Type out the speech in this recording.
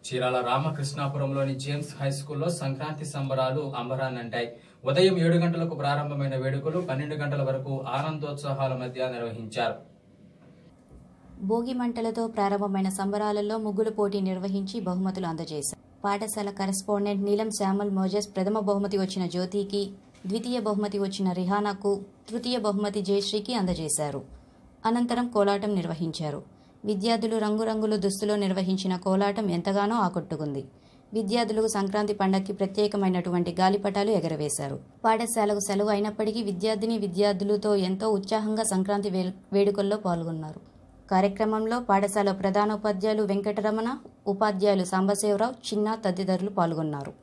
Chirala రామకృష్ణాపురంలోని James high స్కూల్లో సంక్రాంతి సంబరాలు అంబరాన్నంటాయి ఉదయం ఏడు గంటలకు ప్రారంభమైన వేడుకలు పన్నెండు గంటల వరకు ఆనందోత్సాహాల మధ్య నిర్వహించారు భోగి మంటలతో ప్రారంభమైన సంబరాలలో ముగ్గుల పోటీ నిర్వహించి బహుమతులు అందజేశారు పాఠశాల కరెస్పాండెంట్ నీలం శ్యామల్ మోజెస్ ప్రథమ బహుమతి వచ్చిన జ్యోతికి ద్వితీయ బహుమతి వచ్చిన రిహానాకు తృతీయ బహుమతి జయశ్రీకి అందజేశారు అనంతరం కోలాటం నిర్వహించారు విద్యార్థులు రంగురంగుల దుస్తులో నిర్వహించిన కోలాటం ఎంతగానో ఆకట్టుకుంది విద్యార్థులకు సంక్రాంతి పండగకి ప్రత్యేకమైనటువంటి గాలిపటాలు ఎగరవేశారు పాఠశాలకు సెలవు అయినప్పటికీ విద్యార్థిని విద్యార్థులతో ఎంతో ఉత్సాహంగా సంక్రాంతి వే- వేడుకల్లో పాల్గొన్నారు కార్యక్రమంలో పాఠశాల ప్రధానోపాధ్యాయులు వెంకటరమణ ఉపాధ్యాయులు సాంబశివరావు చిన్న తదితరులు పాల్గొన్నారు